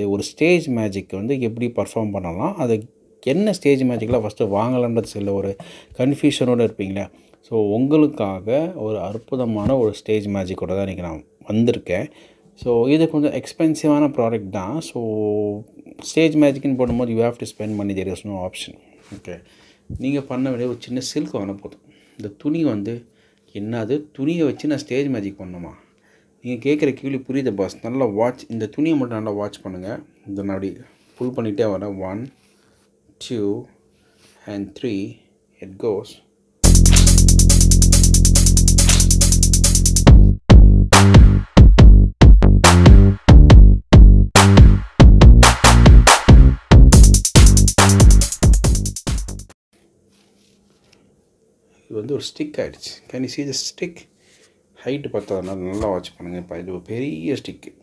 ஒரு stage magic வந்து எப்படி பர்ஃபார்ம் பண்ணலாம் அது என்ன ஸ்டேஜ் மேஜிக்கில் ஃபஸ்ட்டு வாங்கலான்றது சில ஒரு கன்ஃபியூஷனோடு இருப்பீங்களா ஸோ உங்களுக்காக ஒரு அற்புதமான ஒரு ஸ்டேஜ் மேஜிக்கோட தான் இன்றைக்கி நான் வந்திருக்கேன் ஸோ இது கொஞ்சம் எக்ஸ்பென்சிவான ப்ராடக்ட் தான் ஸோ ஸ்டேஜ் மேஜிக்னு போடும்போது you have to spend money there is no option okay நீங்கள் பண்ண வேண்டிய ஒரு சின்ன சில்க் வாங்க போதும் இந்த துணி வந்து என்னது துணியை வச்சு நான் ஸ்டேஜ் மேஜிக் பண்ணணுமா நீங்கள் கேட்குற கேள்வி புரியுது பாஸ் நல்லா வாட்ச் இந்த துணியை மட்டும் நல்லா வாட்ச் பண்ணுங்கள் இந்த நான் அப்படி புல் பண்ணிகிட்டே வரேன் one two and three it goes இது வந்து ஒரு ஸ்டிக் ஆகிடுச்சு can you see the stick height பார்த்ததுனால நல்லா வாட்ச் பண்ணுங்கள் இப்போ இது ஒரு பெரிய ஸ்டிக்கு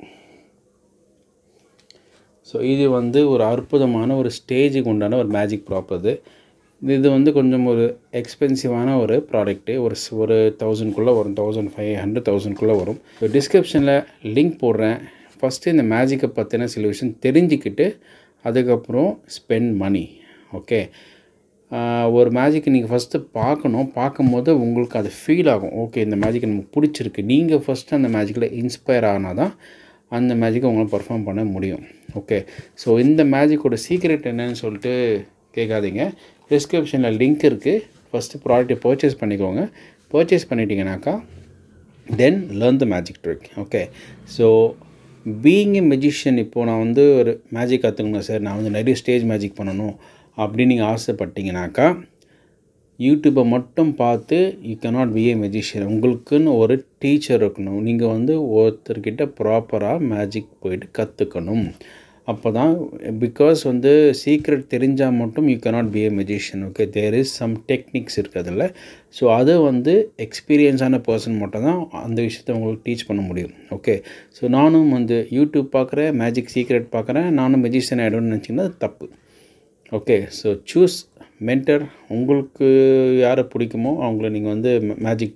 ஸோ இது வந்து ஒரு அற்புதமான ஒரு ஸ்டேஜுக்கு உண்டான ஒரு மேஜிக் ப்ராப் அது இது வந்து கொஞ்சம் ஒரு எக்ஸ்பென்சிவான ஒரு ப்ராடக்ட்டு ஒரு ஒரு தௌசண்ட்குள்ளே வரும் தௌசண்ட் ஃபைவ் ஹண்ட்ரட் தௌசண்ட்குள்ளே வரும் ஸோ டிஸ்கிரிப்ஷனில் லிங்க் போடுறேன் ஃபஸ்ட்டு இந்த மேஜிக்கை பற்றின சில விஷயம் தெரிஞ்சுக்கிட்டு அதுக்கப்புறம் ஸ்பெண்ட் மணி ஓகே ஒரு மேஜிக்கை நீங்கள் ஃபஸ்ட்டு பார்க்கணும் பார்க்கும்போது உங்களுக்கு அது ஃபீல் ஆகும் ஓகே இந்த மேஜிக் நமக்கு பிடிச்சிருக்கு நீங்கள் ஃபஸ்ட்டு அந்த மேஜிக்கில் இன்ஸ்பயர் ஆனால் தான் அந்த மேஜிக்கை உங்களால் பர்ஃபார்ம் பண்ண முடியும் ஓகே ஸோ இந்த மேஜிக்கோட சீக்ரெட் என்னன்னு சொல்லிட்டு கேட்காதீங்க டிஸ்கிரிப்ஷனில் லிங்க் இருக்குது ஃபஸ்ட்டு ப்ராடக்ட்டை பர்ச்சேஸ் பண்ணிக்கோங்க பர்ச்சேஸ் பண்ணிட்டீங்கனாக்கா then learn the magic trick okay so being a magician இப்போது நான் வந்து ஒரு மேஜிக் கற்றுக்கணும் சார் நான் வந்து நிறைய ஸ்டேஜ் மேஜிக் பண்ணணும் அப்படின்னு நீங்கள் ஆசைப்பட்டீங்கனாக்கா யூடியூப்பை மட்டும் பார்த்து you cannot be a magician உங்களுக்குன்னு ஒரு டீச்சர் இருக்கணும் நீங்கள் வந்து ஒருத்தர்கிட்ட ப்ராப்பராக மேஜிக் போயிட்டு கற்றுக்கணும் அப்போ தான் பிகாஸ் வந்து சீக்ரெட் தெரிஞ்சால் மட்டும் you cannot be a magician okay there is some techniques இருக்குது அதில் ஸோ அது வந்து எக்ஸ்பீரியன்ஸான பர்சன் மட்டும் தான் அந்த விஷயத்தை உங்களுக்கு டீச் பண்ண முடியும் ஓகே ஸோ நானும் வந்து யூடியூப் பார்க்குறேன் மேஜிக் சீக்ரெட் பார்க்குறேன் நானும் மெஜிஷியன் ஆகிடும்னு நினச்சிங்கன்னா அது தப்பு ஓகே ஸோ சூஸ் மென்டர் உங்களுக்கு யாரை பிடிக்குமோ அவங்கள நீங்கள் வந்து மேஜிக்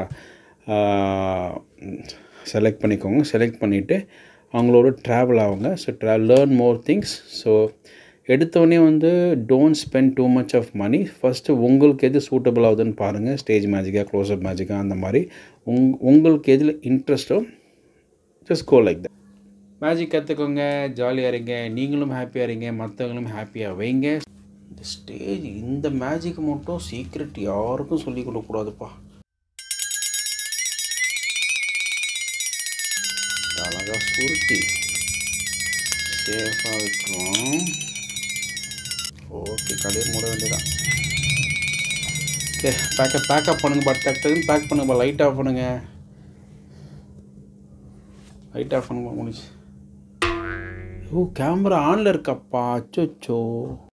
டீச்சராக செலக்ட் பண்ணிக்கோங்க செலக்ட் பண்ணிவிட்டு அவங்களோட ட்ராவல் ஆகுங்க so draw learn more things so எடுத்தோடனே வந்து don't spend too much of money first உங்களுக்கு எது சூட்டபிள் ஆகுதுன்னு பாருங்கள் ஸ்டேஜ் மேஜிக்காக க்ளோஸ்அப் மேஜிக்காக அந்த மாதிரி உங் உங்களுக்கு எதில் இன்ட்ரெஸ்ட்டோ just go like that magic கற்றுக்கோங்க ஜாலியாக இருங்க நீங்களும் ஹாப்பியாக இருங்க மற்றவங்களும் ஹாப்பியாக வைங்க இந்த ஸ்டேஜ் இந்த மேஜிக் மட்டும் சீக்ரெட் யாருக்கும் சொல்லிக் கொடுக்கக்கூடாதுப்பா அழகாக சுருட்டி சேஃபாக வச்சுருவோம் ஓகே கடையை மூட வேண்டியதான் ஓகே பேக்கப் பேக்கப் பண்ணுங்க பட் டக்குன்னு பேக் பண்ணுங்க லைட் ஆஃப் பண்ணுங்க லைட் ஆஃப் பண்ணுங்க முடிச்சு ஓ கேமரா ஆனில் இருக்கப்பா அச்சோ